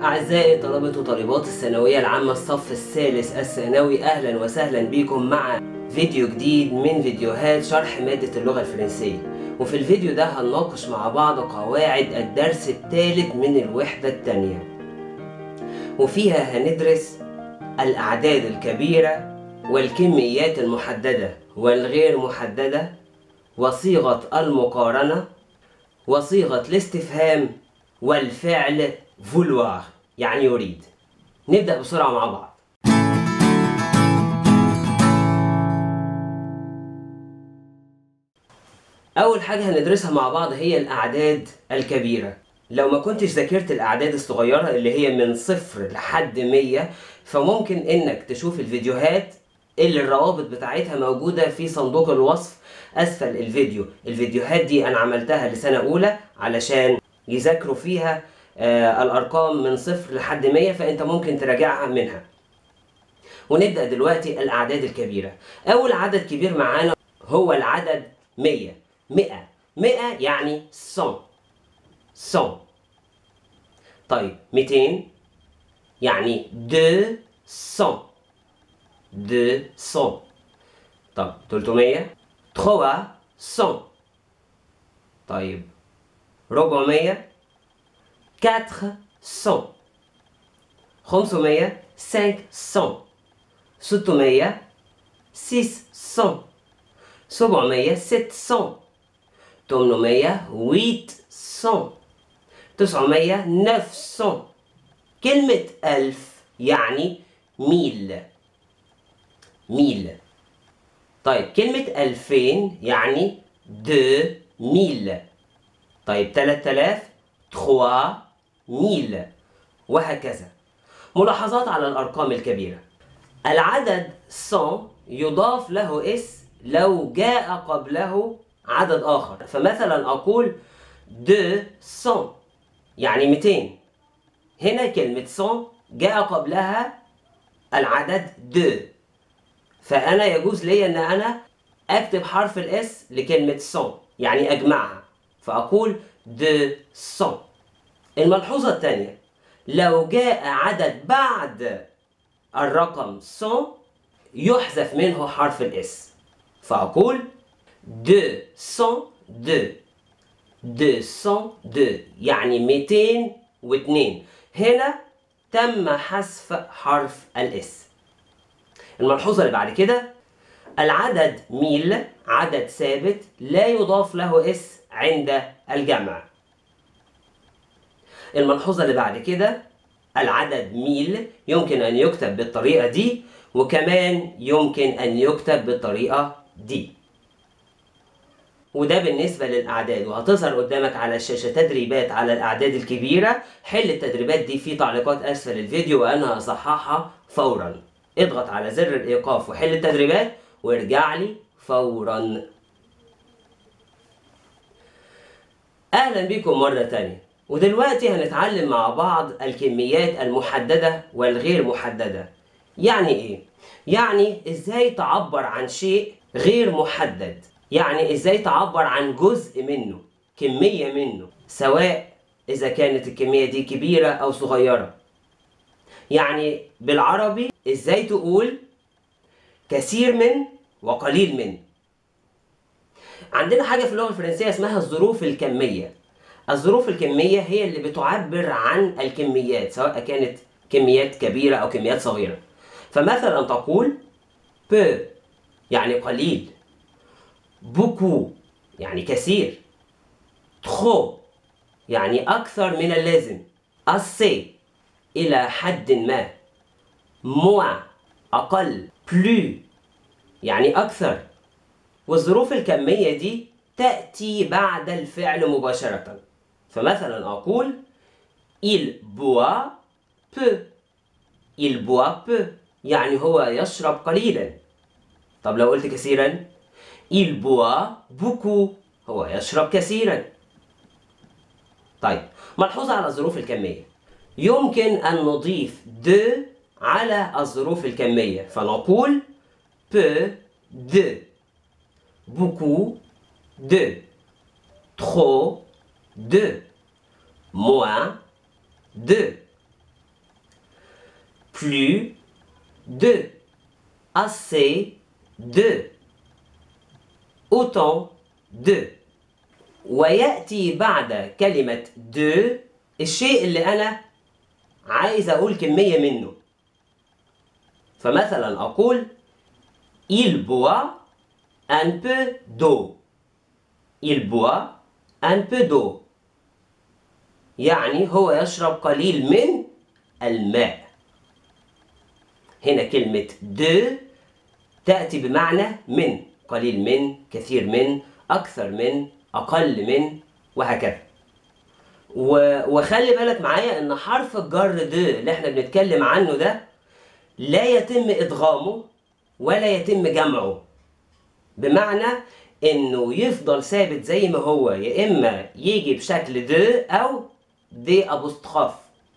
أعزائي طلبة وطالبات الثانوية العامة الصف الثالث الثانوي أهلا وسهلا بكم مع فيديو جديد من فيديوهات شرح مادة اللغة الفرنسية وفي الفيديو ده هنناقش مع بعض قواعد الدرس الثالث من الوحدة الثانية وفيها هندرس الأعداد الكبيرة والكميات المحددة والغير محددة وصيغة المقارنة وصيغة الاستفهام والفعل vouloir يعني يريد نبدأ بسرعة مع بعض أول حاجة هندرسها مع بعض هي الأعداد الكبيرة لو ما كنتش ذاكرت الأعداد الصغيرة اللي هي من صفر لحد مية فممكن إنك تشوف الفيديوهات اللي الروابط بتاعتها موجودة في صندوق الوصف أسفل الفيديو الفيديوهات دي أنا عملتها لسنة أولى علشان يذاكروا فيها آه الأرقام من صفر لحد مية فأنت ممكن تراجعها منها ونبدأ دلوقتي الأعداد الكبيرة أول عدد كبير معانا هو العدد مية مئة مئة يعني 100 100 طيب 200 يعني 200 200 طب 300 300 طيب 400 400 500 500 600 600 700 700 800 800 900 900 كلمة ألف يعني ميل ميل طيب كلمة ألفين يعني دو ميل طيب تلات آلاف تخوا ميل وهكذا ملاحظات على الأرقام الكبيرة العدد 100 يضاف له اس لو جاء قبله عدد آخر فمثلا أقول 200 يعني 200 هنا كلمة 100 جاء قبلها العدد 2 فأنا يجوز لي أن أنا أكتب حرف الاس لكلمة 100 يعني أجمعها فأقول 200 الملحوظة الثانية لو جاء عدد بعد الرقم 100 يحذف منه حرف الاس فأقول 202 202 يعني 202 هنا تم حذف حرف الاس الملحوظة اللي بعد كده العدد ميل عدد ثابت لا يضاف له اس عند الجمع الملحوظة اللي بعد كده العدد ميل يمكن أن يكتب بالطريقة دي وكمان يمكن أن يكتب بالطريقة دي وده بالنسبة للأعداد وهتظهر قدامك على الشاشة تدريبات على الأعداد الكبيرة حل التدريبات دي في تعليقات أسفل الفيديو وأنا هصححها فورا اضغط على زر الإيقاف وحل التدريبات وارجع لي فورا أهلا بكم مرة تانية ودلوقتي هنتعلم مع بعض الكميات المحددة والغير محددة يعني ايه؟ يعني ازاي تعبر عن شيء غير محدد يعني ازاي تعبر عن جزء منه كمية منه سواء اذا كانت الكمية دي كبيرة او صغيرة يعني بالعربي ازاي تقول كثير من وقليل من عندنا حاجة في اللغة الفرنسية اسمها الظروف الكمية الظروف الكمية هي اللي بتعبر عن الكميات سواء كانت كميات كبيرة أو كميات صغيرة فمثلا تقول peu يعني قليل beaucoup يعني كثير trop يعني أكثر من اللازم assez إلى حد ما moins أقل plus يعني أكثر والظروف الكمية دي تأتي بعد الفعل مباشرة فمثلا أقول il boit peu il boit peu يعني هو يشرب قليلا طب لو قلت كثيرا il boit beaucoup هو يشرب كثيرا طيب ملحوظة على الظروف الكمية يمكن أن نضيف de على الظروف الكمية فنقول peu de beaucoup de trop de moins de plus de assez de autant de ويأتي بعد كلمة de الشيء اللي أنا عايز أقول كمية منه فمثلا أقول il boit un peu d'eau il boit un peu d'eau يعني هو يشرب قليل من الماء هنا كلمة de تأتي بمعنى من قليل من كثير من أكثر من أقل من وهكذا و... وخلي بالك معايا ان حرف الجر د اللي احنا بنتكلم عنه ده لا يتم ادغامه ولا يتم جمعه بمعنى انه يفضل ثابت زي ما هو يا اما يجي بشكل د او دي ابوستخاف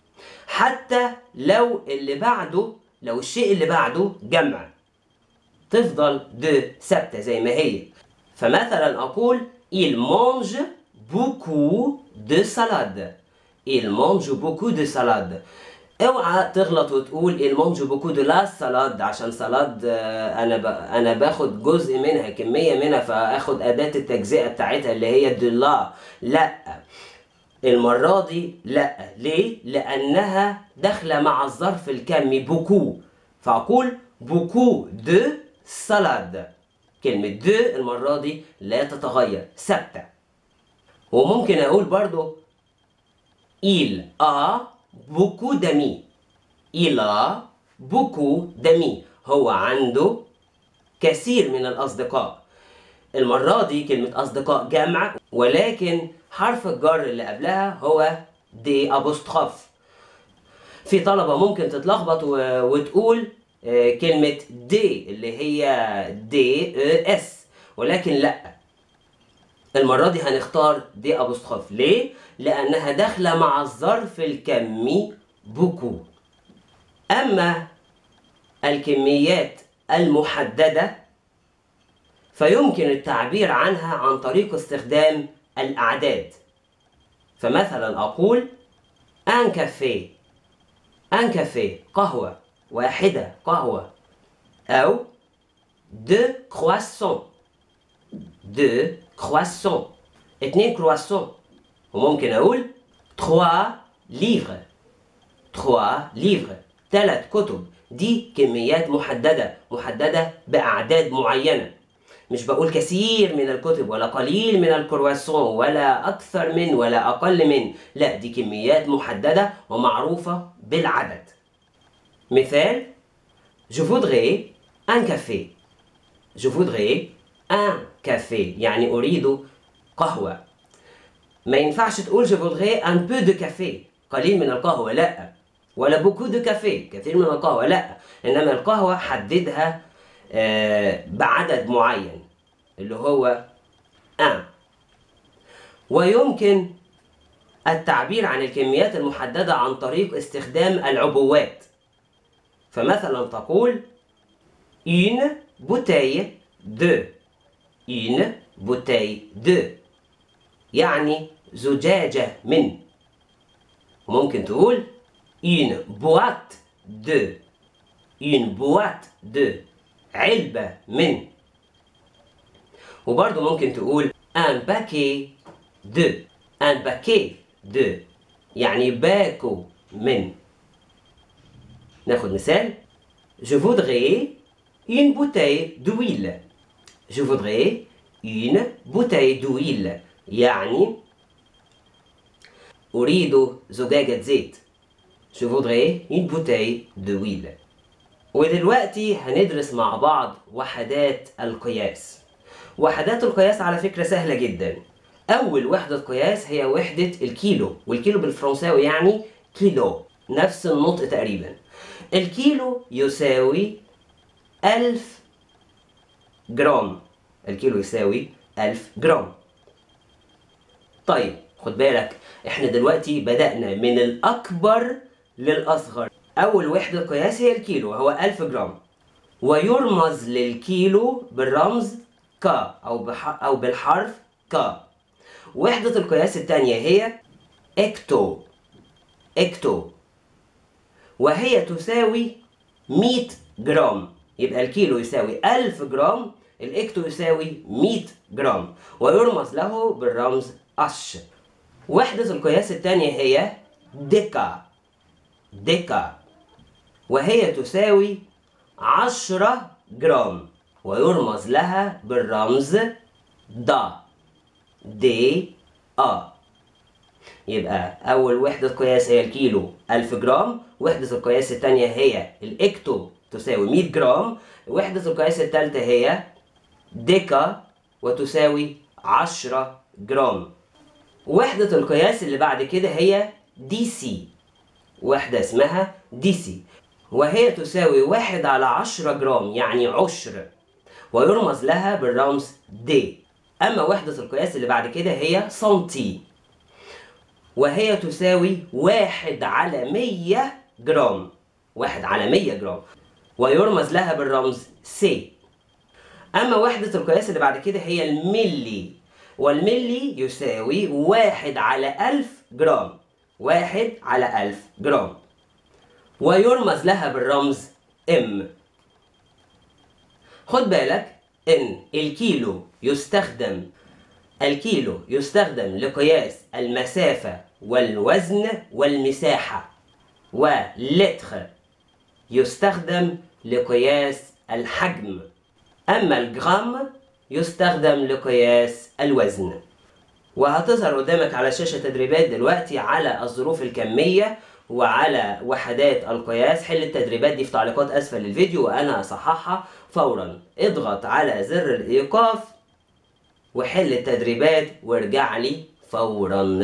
حتى لو اللي بعده لو الشيء اللي بعده جمع تفضل د ثابته زي ما هي فمثلا اقول il mange beaucoup de salade il mange beaucoup de salade اوعى تغلط وتقول il mange beaucoup de la salade عشان سلاد آه، انا ب... انا باخد جزء منها كميه منها فاخد اداه التجزئه بتاعتها اللي هي de la لا المرة دي لا ليه؟ لأنها داخلة مع الظرف الكمي بوكو فأقول بوكو دو سالاد كلمة دو المرة دي لا تتغير ثابتة وممكن أقول برضو il a beaucoup d'amis il a beaucoup d'amis هو عنده كثير من الأصدقاء المرة دي كلمة أصدقاء جمع ولكن حرف الجر اللي قبلها هو دي أبوستخاف في طلبة ممكن تتلخبط و- وتقول آه، كلمة دي اللي هي دي اس ولكن لا المرة دي هنختار دي أبوستخاف ليه؟ لأنها داخلة مع الظرف الكمي بوكو أما الكميات المحددة فيمكن التعبير عنها عن طريق استخدام الأعداد فمثلا أقول un café un café قهوة واحدة قهوة أو deux croissants deux croissants اتنين كرواسون وممكن أقول trois livres trois livres ثلاث كتب دي كميات محددة محددة بأعداد معينة مش بقول كثير من الكتب ولا قليل من الكرواسون ولا أكثر من ولا أقل من لا دي كميات محددة ومعروفة بالعدد مثال Je voudrais un café Je voudrais un café يعني أريد قهوة ما ينفعش تقول je voudrais un peu de café قليل من القهوة لا ولا beaucoup de café كثير من القهوة لا إنما القهوة حددها آه، بعدد معين اللي هو un ويمكن التعبير عن الكميات المحددة عن طريق استخدام العبوات فمثلا تقول une bouteille de une bouteille de يعني زجاجة من وممكن تقول une boîte de une boîte de علبة من وبرضه ممكن تقول un paquet de un paquet de يعني باكو من ناخد مثال Je voudrais une bouteille d'huile Je voudrais une bouteille d'huile يعني أريد زجاجة زيت Je voudrais une bouteille d'huile ودلوقتي هندرس مع بعض وحدات القياس وحدات القياس على فكرة سهلة جدا أول وحدة قياس هي وحدة الكيلو والكيلو بالفرنساوي يعني كيلو نفس النطق تقريبا الكيلو يساوي ألف جرام الكيلو يساوي ألف جرام طيب خد بالك احنا دلوقتي بدأنا من الأكبر للأصغر أول وحدة قياس هي الكيلو وهو 1000 جرام ويرمز للكيلو بالرمز ك أو بح أو بالحرف ك وحدة القياس الثانية هي اكتو اكتو وهي تساوي 100 جرام يبقى الكيلو يساوي 1000 جرام الاكتو يساوي 100 جرام ويرمز له بالرمز أش وحدة القياس الثانية هي ديكا ديكا وهي تساوي 10 جرام ويرمز لها بالرمز دا دي أ يبقى أول وحدة قياس هي الكيلو 1000 جرام وحدة القياس الثانية هي الإكتو تساوي 100 جرام وحدة القياس الثالثة هي ديكا وتساوي 10 جرام وحدة القياس اللي بعد كده هي دي سي وحدة اسمها دي سي وهي تساوي واحد على عشرة جرام يعني عشر ويرمز لها بالرمز دي أما وحدة القياس اللي بعد كده هي سنتي وهي تساوي واحد على مية جرام واحد على مية جرام ويرمز لها بالرمز سي أما وحدة القياس اللي بعد كده هي الملي والملي يساوي واحد على ألف جرام واحد على ألف جرام ويرمز لها بالرمز ام خد بالك ان الكيلو يستخدم الكيلو يستخدم لقياس المسافة والوزن والمساحة ولتر يستخدم لقياس الحجم أما الجرام يستخدم لقياس الوزن وهتظهر قدامك على شاشة تدريبات دلوقتي على الظروف الكمية وعلى وحدات القياس حل التدريبات دي في تعليقات أسفل الفيديو وأنا هصححها فورا اضغط على زر الإيقاف وحل التدريبات وارجع لي فورا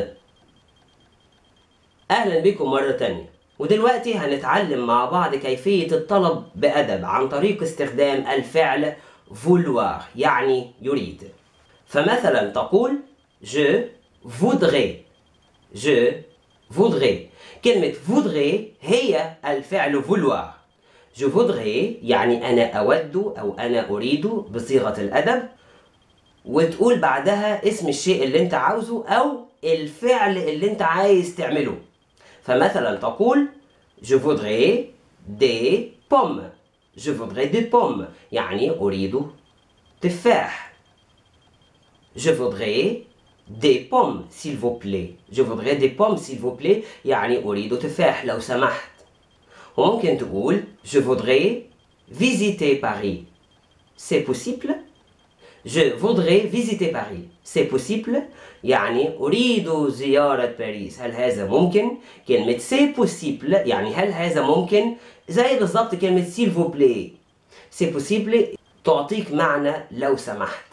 أهلا بكم مرة تانية ودلوقتي هنتعلم مع بعض كيفية الطلب بأدب عن طريق استخدام الفعل vouloir يعني يريد فمثلا تقول je voudrais je voudrais كلمة voudrais هي الفعل vouloir je voudrais يعني أنا أود أو أنا أريد بصيغة الأدب وتقول بعدها اسم الشيء اللي انت عاوزه أو الفعل اللي انت عايز تعمله فمثلا تقول je voudrais des pommes je voudrais des pommes يعني أريد تفاح je voudrais des pommes s'il vous plaît je voudrais des pommes s'il vous plaît يعني أريد تفاح لو سمحت وممكن تقول je voudrais visiter Paris c'est possible je voudrais visiter Paris c'est possible يعني أريد زيارة باريس هل هذا ممكن كلمة c'est possible يعني هل هذا ممكن زي بالظبط كلمة s'il vous plaît c'est possible تعطيك معنى لو سمحت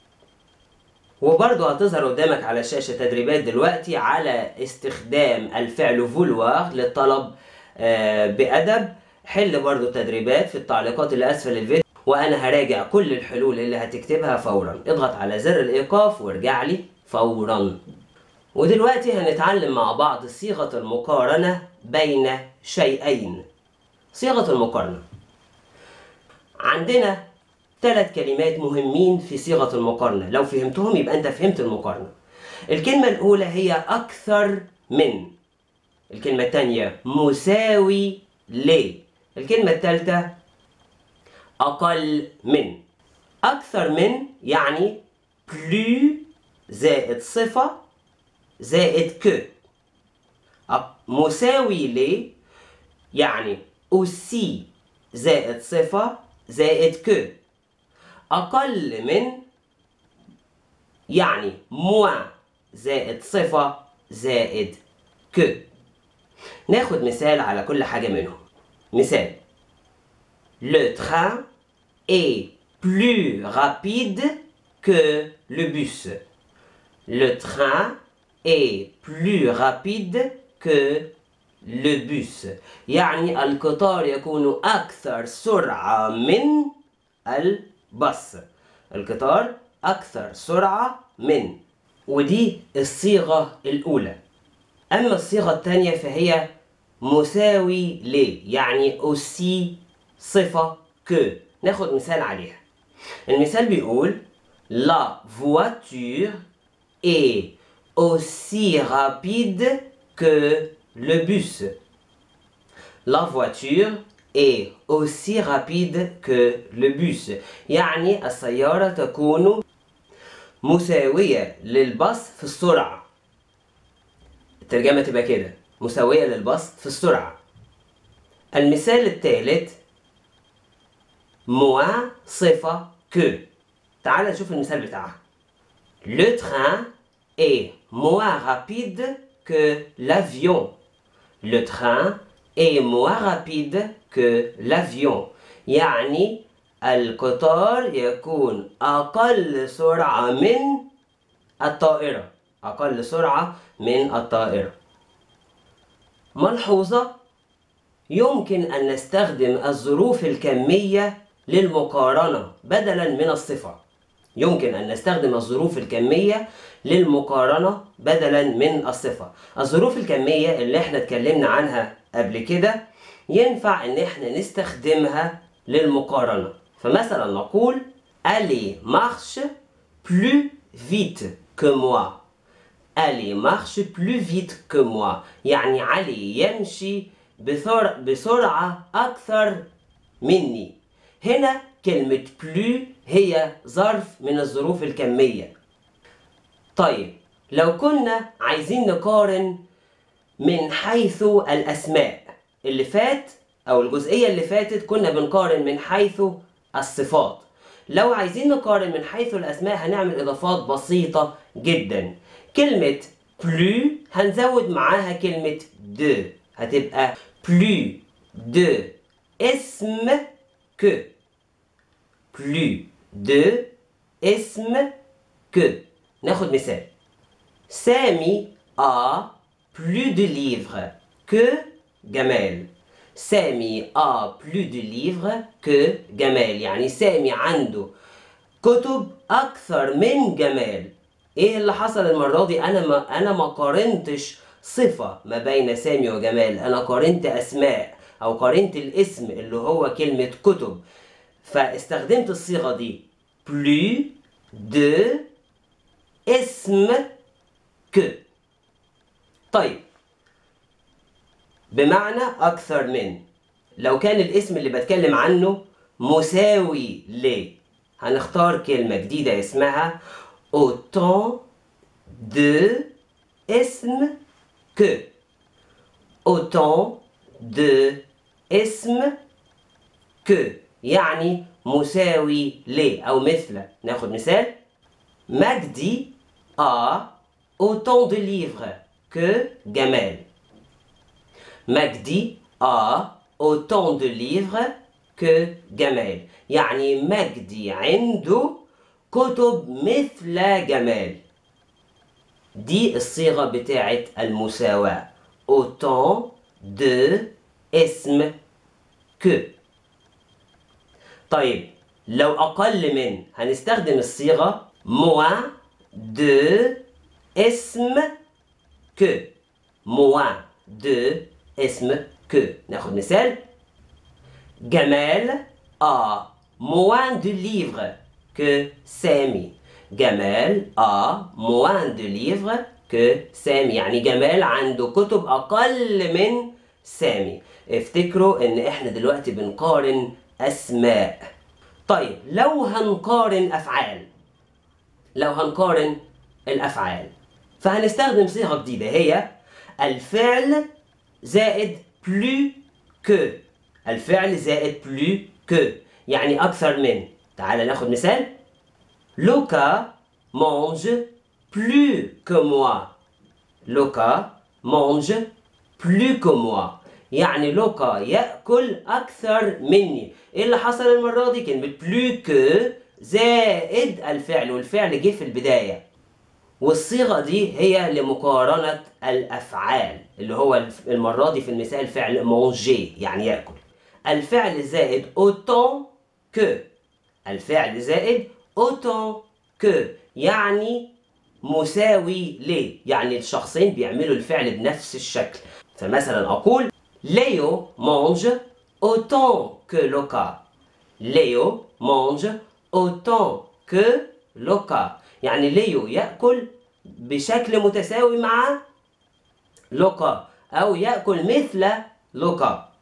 وبرضه هتظهر قدامك على الشاشة تدريبات دلوقتي على استخدام الفعل vouloir للطلب بأدب حل برضه تدريبات في التعليقات اللي أسفل الفيديو وأنا هراجع كل الحلول اللي هتكتبها فورا اضغط على زر الإيقاف وارجع لي فورا ودلوقتي هنتعلم مع بعض صيغة المقارنة بين شيئين صيغة المقارنة عندنا ثلاث كلمات مهمين في صيغة المقارنة لو فهمتهم يبقى أنت فهمت المقارنة الكلمة الأولى هي أكثر من الكلمة الثانية مساوي ل الكلمة الثالثة أقل من أكثر من يعني plus زائد صفة زائد كو مساوي ل يعني aussi زائد صفة زائد كو أقل من يعني moins زائد صفة زائد كو ناخد مثال على كل حاجة منهم مثال Le train est plus rapide que le bus. Le train est plus rapide que le bus. يعني القطار يكون أكثر سرعة من الباص. القطار أكثر سرعة من ودي الصيغة الأولى. أما الصيغة الثانية فهي مساوي ل يعني aussi صفة que ناخد مثال عليها المثال بيقول La voiture est aussi rapide que le bus La voiture est aussi rapide que le bus يعني السيارة تكون مساوية للباص في السرعة الترجمة تبقى كده مساوية للباص في السرعة المثال الثالث moins صفة que تعال نشوف المثال بتاعها Le train est moins rapide que l'avion. Le train est moins rapide que l'avion. يعني القطار يكون أقل سرعة من الطائرة. أقل سرعة من الطائرة. ملحوظة يمكن أن نستخدم الظروف الكمية للمقارنة بدلا من الصفة. يمكن أن نستخدم الظروف الكمية للمقارنة بدلا من الصفة الظروف الكمية اللي احنا اتكلمنا عنها قبل كده ينفع ان احنا نستخدمها للمقارنة فمثلا نقول Ali marche plus vite que moi Ali marche plus vite que moi يعني علي يمشي بسرعة, بسرعة أكثر مني هنا كلمة plus هي ظرف من الظروف الكمية طيب لو كنا عايزين نقارن من حيث الأسماء اللي فات أو الجزئية اللي فاتت كنا بنقارن من حيث الصفات لو عايزين نقارن من حيث الأسماء هنعمل إضافات بسيطة جدا كلمة plus هنزود معاها كلمة de هتبقى plus de اسم que plus de اسم que ناخد مثال سامي a plus de livres que جمال سامي a plus de livres que جمال يعني سامي عنده كتب أكثر من جمال إيه اللي حصل المرة دي أنا ما أنا ما قارنتش صفة ما بين سامي وجمال أنا قارنت أسماء أو قارنت الاسم اللي هو كلمة كتب فاستخدمت الصيغة دي plus de اسم que طيب بمعنى أكثر من لو كان الاسم اللي بتكلم عنه مساوي ل هنختار كلمة جديدة اسمها autant de اسم que autant de اسم que يعني مساوي ل أو مثل ناخد مثال مجدي a autant de livres que جمال مجدي a autant de livres que جمال يعني مجدي عنده كتب مثل جمال دي الصيغة بتاعت المساواة autant de اسم que طيب لو أقل من هنستخدم الصيغة moins de اسم que moins de اسم que ناخد مثال جمال a moins de livres que سامي جمال a moins de livres que سامي يعني جمال عنده كتب أقل من سامي افتكروا ان احنا دلوقتي بنقارن اسماء طيب لو هنقارن افعال لو هنقارن الافعال فهنستخدم صيغه جديده هي الفعل زائد plus que الفعل زائد plus que يعني اكثر من تعال ناخد مثال لوكا mange plus que moi لوكا mange plus que moi يعني لوكا يأكل أكثر مني إيه اللي حصل المرة دي كلمة بلو كو زائد الفعل والفعل جه في البداية والصيغة دي هي لمقارنة الأفعال اللي هو المرة دي في المثال فعل مونجي يعني يأكل الفعل زائد autant que الفعل زائد autant que يعني مساوي ل يعني الشخصين بيعملوا الفعل بنفس الشكل فمثلا أقول Léo mange autant que Loka. Léo mange autant que Loka. يعني ليو يأكل بشكل متساوي مع لوكا أو يأكل مثل لوكا.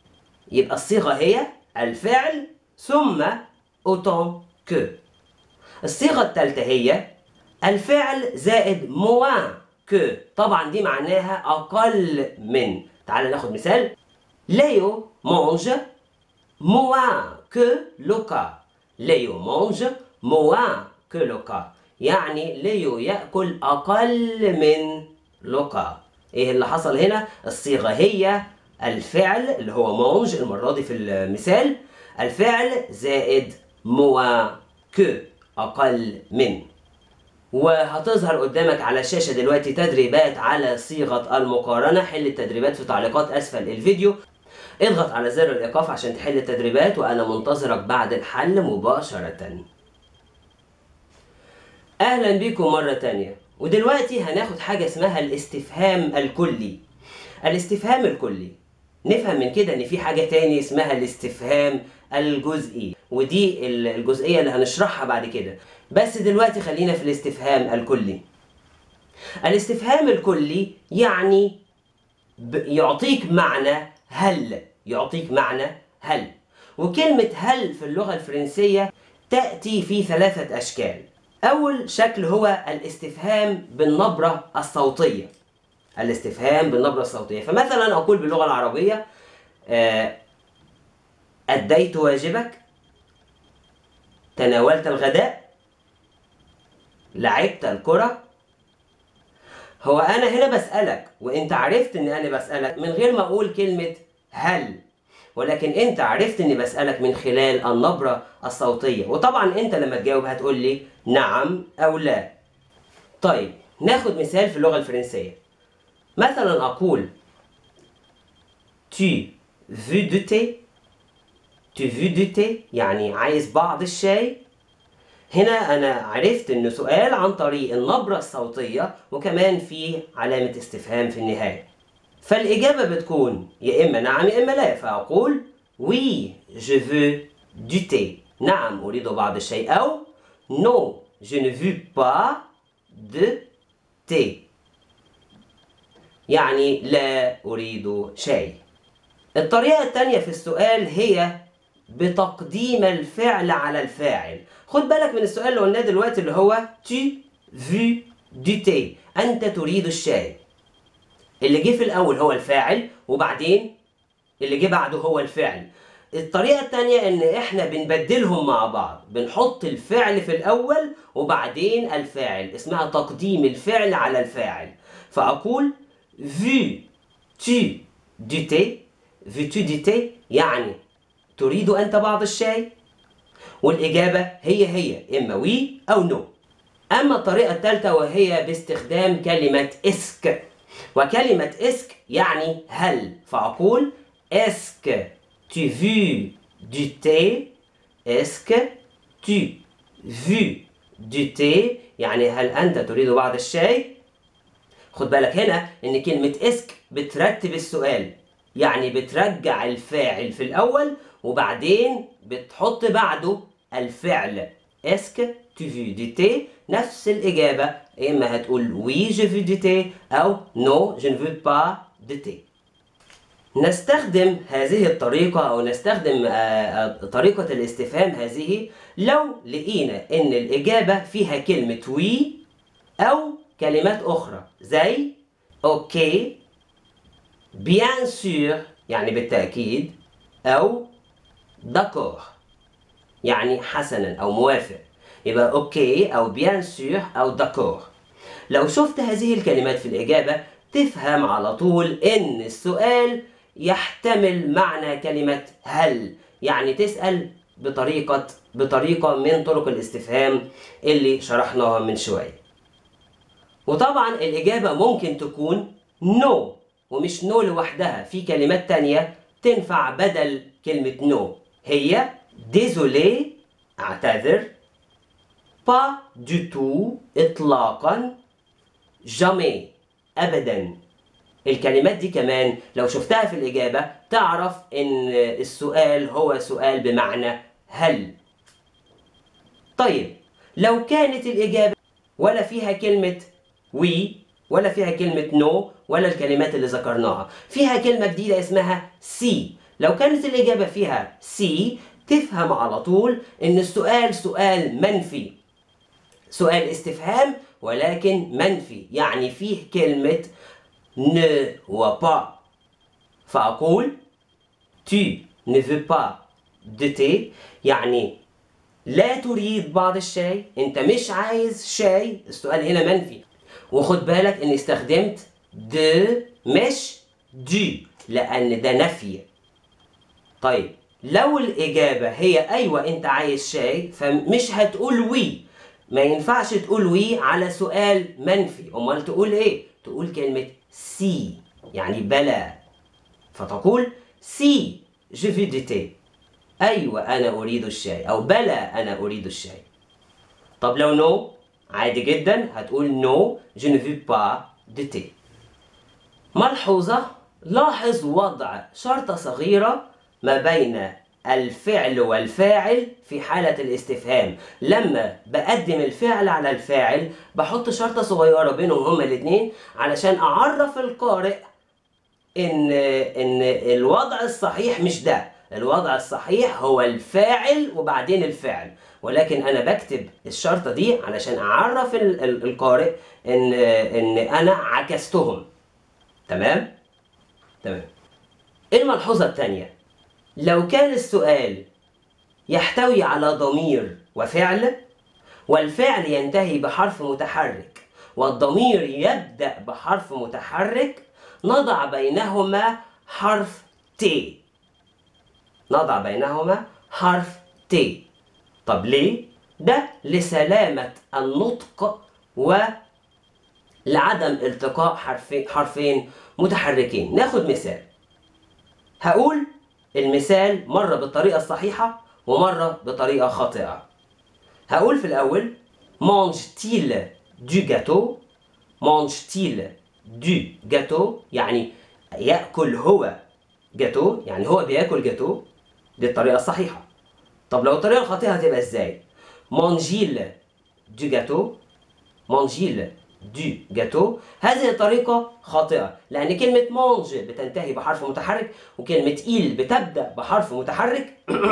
يبقى الصيغة هي الفعل ثم autant que الصيغة الثالثة هي الفعل زائد موان كو طبعا دي معناها أقل من تعال ناخد مثال ليو مونج موان كو لوكا ليو مونج موان كو لوكا يعني ليو يأكل أقل من لوكا إيه اللي حصل هنا الصيغة هي الفعل اللي هو مونج المرة دي في المثال الفعل زائد موان كو أقل من وهتظهر قدامك على الشاشة دلوقتي تدريبات على صيغة المقارنة حل التدريبات في تعليقات أسفل الفيديو اضغط على زر الإيقاف عشان تحل التدريبات وأنا منتظرك بعد الحل مباشرة أهلا بكم مرة تانية ودلوقتي هناخد حاجة اسمها الاستفهام الكلي الاستفهام الكلي نفهم من كده ان في حاجة تاني اسمها الاستفهام الجزئي ودي الجزئية اللي هنشرحها بعد كده بس دلوقتي خلينا في الاستفهام الكلي الاستفهام الكلي يعني يعطيك معنى هل يعطيك معنى هل وكلمة هل في اللغة الفرنسية تأتي في ثلاثة أشكال أول شكل هو الاستفهام بالنبرة الصوتية الاستفهام بالنبرة الصوتية فمثلا أقول باللغة العربية آه، أديت واجبك تناولت الغداء لعبت الكرة هو أنا هنا بسألك وأنت عرفت إن أنا بسألك من غير ما أقول كلمة هل ولكن أنت عرفت إني بسألك من خلال النبرة الصوتية وطبعا أنت لما تجاوب هتقول لي نعم أو لا طيب ناخد مثال في اللغة الفرنسية مثلا أقول tu veux du thé tu veux du thé يعني عايز بعض الشاي هنا أنا عرفت إنه سؤال عن طريق النبرة الصوتية وكمان في علامة استفهام في النهاية فالإجابة بتكون يا إما نعم يا إما لا فأقول oui je veux du thé نعم أريد بعض الشيء أو non je ne veux pas de thé يعني لا أريد شيء الطريقة الثانية في السؤال هي بتقديم الفعل على الفاعل خد بالك من السؤال اللي قلناه دلوقتي اللي هو tu veux du thé أنت تريد الشاي اللي جه في الأول هو الفاعل وبعدين اللي جه بعده هو الفعل الطريقة التانية إن إحنا بنبدلهم مع بعض بنحط الفعل في الأول وبعدين الفاعل اسمها تقديم الفعل على الفاعل فأقول vu tu du thé veux tu du thé يعني تريد أنت بعض الشاي والإجابة هي هي إما وي أو نو أما الطريقة الثالثة وهي باستخدام كلمة اسك وكلمة اسك يعني هل فأقول اسك tu veux du thé اسك tu veux du thé يعني هل أنت تريد بعض الشاي خد بالك هنا إن كلمة اسك بترتب السؤال يعني بترجع الفاعل في الأول وبعدين بتحط بعده الفعل اسك tu veux du thé نفس الإجابة إما هتقول oui je veux du thé أو non je ne veux pas de thé نستخدم هذه الطريقة أو نستخدم طريقة الاستفهام هذه لو لقينا إن الإجابة فيها كلمة وي أو كلمات أخرى زي أوكي بيان سور يعني بالتأكيد أو داكور يعني حسنا أو موافق يبقى أوكي أو بيان سور أو داكور لو شفت هذه الكلمات في الإجابة تفهم على طول إن السؤال يحتمل معنى كلمة هل يعني تسأل بطريقة بطريقة من طرق الاستفهام اللي شرحناها من شوية وطبعا الإجابة ممكن تكون نو no. ومش نو no لوحدها في كلمات تانية تنفع بدل كلمة نو no. هي désolé اعتذر pas du tout إطلاقا jamais أبدا الكلمات دي كمان لو شفتها في الإجابة تعرف إن السؤال هو سؤال بمعنى هل طيب لو كانت الإجابة ولا فيها كلمة وي ولا فيها كلمة نو ولا الكلمات اللي ذكرناها فيها كلمة جديدة اسمها سي لو كانت الإجابة فيها سي تفهم على طول إن السؤال سؤال منفي سؤال استفهام ولكن منفي يعني فيه كلمة ne ou pas فأقول tu ne veux pas de thé يعني لا تريد بعض الشاي انت مش عايز شاي السؤال هنا منفي وخد بالك اني استخدمت de مش du لان ده نفي طيب لو الإجابة هي أيوة أنت عايز شاي فمش هتقول وي ما ينفعش تقول وي على سؤال منفي أمال تقول إيه؟ تقول كلمة سي يعني بلى فتقول سي je veux du thé أيوة أنا أريد الشاي أو بلى أنا أريد الشاي طب لو نو عادي جدا هتقول نو je ne veux pas de thé ملحوظة لاحظ وضع شرطة صغيرة ما بين الفعل والفاعل في حالة الاستفهام لما بقدم الفعل على الفاعل بحط شرطة صغيرة بينهم هما الاتنين علشان أعرف القارئ إن إن الوضع الصحيح مش ده الوضع الصحيح هو الفاعل وبعدين الفعل ولكن أنا بكتب الشرطة دي علشان أعرف ال- ال- القارئ إن إن أنا عكستهم تمام؟ تمام إيه الملحوظة التانية؟ لو كان السؤال يحتوي على ضمير وفعل والفعل ينتهي بحرف متحرك والضمير يبدأ بحرف متحرك نضع بينهما حرف ت نضع بينهما حرف ت طب ليه؟ ده لسلامة النطق ولعدم التقاء حرفين, حرفين متحركين ناخد مثال هقول المثال مرة بالطريقة الصحيحة ومرة بطريقة خاطئة هقول في الأول mange-t-il du gâteau mange-t-il du gâteau يعني يأكل هو جاتو يعني هو بياكل جاتو دي الطريقة الصحيحة طب لو الطريقة الخاطئة هتبقى ازاي مانجيل du gâteau مانجيل du gâteau هذه الطريقة خاطئة لأن كلمة مانج بتنتهي بحرف متحرك وكلمة إيل بتبدأ بحرف متحرك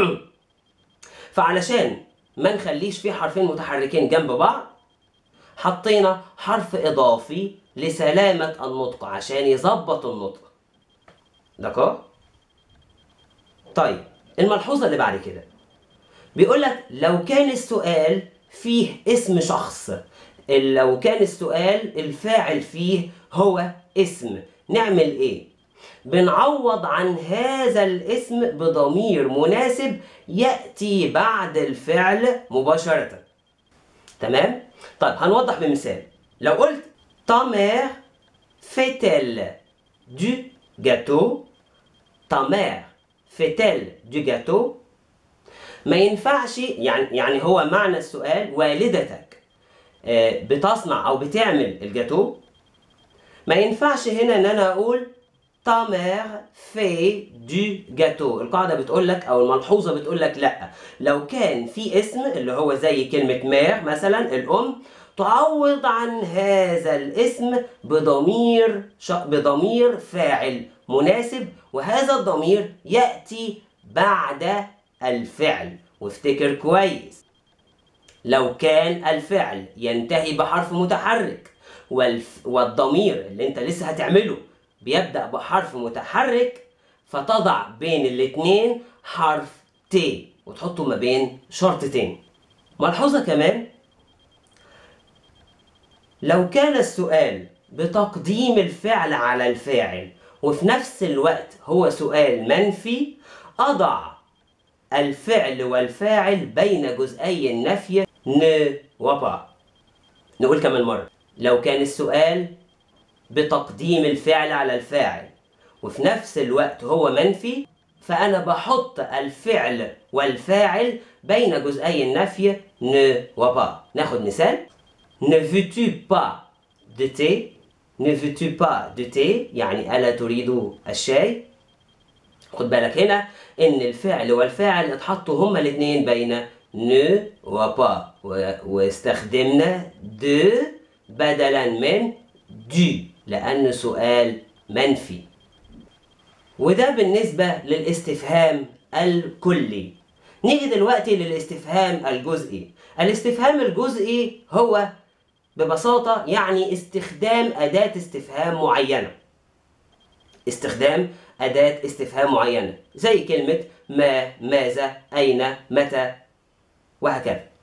فعلشان ما نخليش فيه حرفين متحركين جنب بعض حطينا حرف إضافي لسلامة النطق عشان يظبط النطق دكا طيب الملحوظة اللي بعد كده بيقول لك لو كان السؤال فيه اسم شخص لو كان السؤال الفاعل فيه هو اسم نعمل ايه بنعوض عن هذا الاسم بضمير مناسب يأتي بعد الفعل مباشرة تمام طيب هنوضح بمثال لو قلت ta mère fait-elle du gâteau ta mère fait-elle du gâteau ما ينفعش يعني يعني هو معنى السؤال والدتك آه، بتصنع او بتعمل الجاتو ما ينفعش هنا ان انا اقول ta mère fait du gâteau القاعدة بتقول لك او الملحوظة بتقول لك لا لو كان في اسم اللي هو زي كلمة مير مثلا الام تعوض عن هذا الاسم بضمير ش... بضمير فاعل مناسب وهذا الضمير يأتي بعد الفعل وافتكر كويس لو كان الفعل ينتهي بحرف متحرك والف... والضمير اللي انت لسه هتعمله بيبدأ بحرف متحرك فتضع بين الاتنين حرف ت وتحطه ما بين شرطتين ملحوظة كمان لو كان السؤال بتقديم الفعل على الفاعل وفي نفس الوقت هو سؤال منفي أضع الفعل والفاعل بين جزئي النفي ن وبا نقول كمان مرة لو كان السؤال بتقديم الفعل على الفاعل وفي نفس الوقت هو منفي فأنا بحط الفعل والفاعل بين جزئي النفي ن وبا ناخد مثال Ne veux-tu pas de thé Ne veux-tu pas de thé يعني ألا تريد الشاي خد بالك هنا ان الفعل والفاعل اتحطوا هما الاثنين بين ن وبا واستخدمنا دو بدلا من دو لأنه سؤال منفي وده بالنسبة للاستفهام الكلي نيجي دلوقتي للاستفهام الجزئي الاستفهام الجزئي هو ببساطة يعني استخدام أداة استفهام معينة استخدام أداة استفهام معينة زي كلمة ما ماذا أين متى وهكذا